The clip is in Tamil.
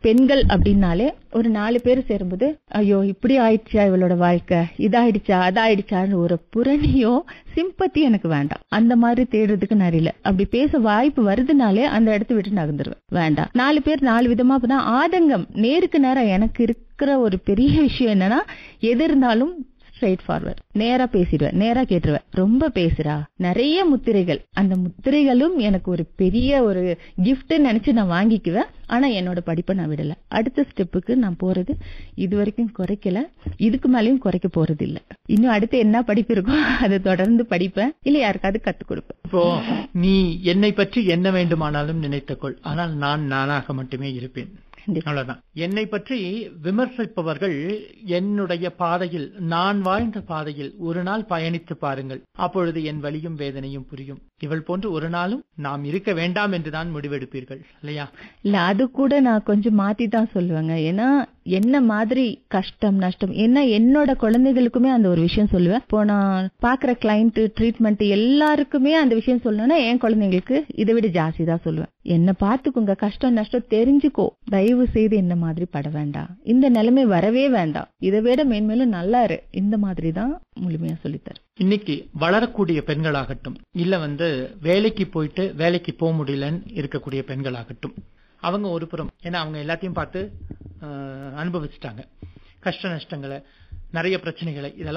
பெண்கள் அப்படின்னாலே ஒரு நாலு பேர் சேரும்போது ஐயோ இப்படி ஆயிடுச்சா இவளோட வாழ்க்கை இதாயிடுச்சா அதாயிடுச்சான்னு ஒரு புரணியோ சிம்பத்தி எனக்கு வேண்டாம் அந்த மாதிரி தேடுறதுக்கு நிறைய அப்படி பேச வாய்ப்பு வருதுனாலே அந்த இடத்த விட்டு நகர்ந்துருவேன் வேண்டாம் நாலு பேர் நாலு விதமா போனா ஆதங்கம் நேருக்கு நேரம் எனக்கு இருக்கிற ஒரு பெரிய விஷயம் என்னன்னா எது இருந்தாலும் ஸ்ட்ரைட் ஃபார்வர்ட் நேரா பேசிடுவேன் நேரா கேட்டுருவேன் ரொம்ப பேசுறா நிறைய முத்திரைகள் அந்த முத்திரைகளும் எனக்கு ஒரு பெரிய ஒரு கிஃப்ட் நினைச்சு நான் வாங்கிக்குவேன் ஆனா என்னோட படிப்பை நான் விடல அடுத்த ஸ்டெப்புக்கு நான் போறது இது வரைக்கும் குறைக்கல இதுக்கு மேலயும் குறைக்க போறது இல்ல இன்னும் அடுத்து என்ன படிப்பு இருக்கோ அதை தொடர்ந்து படிப்பேன் இல்ல யாருக்காவது கத்து கொடுப்பேன் இப்போ நீ என்னை பற்றி என்ன வேண்டுமானாலும் நினைத்துக்கொள் ஆனால் நான் நானாக மட்டுமே இருப்பேன் கண்டிப்பா. அவ்வளவுதான் என்னை பற்றி விமர்சிப்பவர்கள் என்னுடைய பாதையில் நான் வாழ்ந்த பாதையில் ஒரு நாள் பயணித்து பாருங்கள் அப்பொழுது என் வலியும் வேதனையும் புரியும் இவள் போன்று ஒரு நாளும் நாம் இருக்க வேண்டாம் என்றுதான் முடிவெடுப்பீர்கள் இல்லையா இல்ல அது கூட நான் கொஞ்சம் மாத்தி தான் சொல்லுவேங்க ஏன்னா என்ன மாதிரி கஷ்டம் நஷ்டம் ஏன்னா என்னோட குழந்தைகளுக்குமே அந்த ஒரு விஷயம் சொல்லுவேன் இப்போ நான் பாக்குற கிளைண்ட் ட்ரீட்மெண்ட் எல்லாருக்குமே அந்த விஷயம் சொல்லணும்னா என் குழந்தைங்களுக்கு இதை விட ஜாஸ்தி தான் சொல்லுவேன் என்ன பார்த்துக்குங்க கஷ்டம் நஷ்டம் தெரிஞ்சுக்கோ தயவு செய்து என்ன மாதிரி பட வேண்டாம் இந்த நிலைமை வரவே வேண்டாம் இதை விட மேன்மேலும் நல்லா இரு இந்த மாதிரி தான் முழுமையா சொல்லித்தரேன் இன்னைக்கு வளரக்கூடிய பெண்களாகட்டும் இல்ல வந்து வேலைக்கு போயிட்டு வேலைக்கு போக முடியலன்னு இருக்கக்கூடிய பெண்களாகட்டும் அவங்க ஒரு புறம் ஏன்னா அவங்க எல்லாத்தையும் பார்த்து அஹ், அனுபவிச்சுட்டாங்க கஷ்ட நஷ்டங்களை நிறைய பிரச்சனைகளை இதெல்லாம்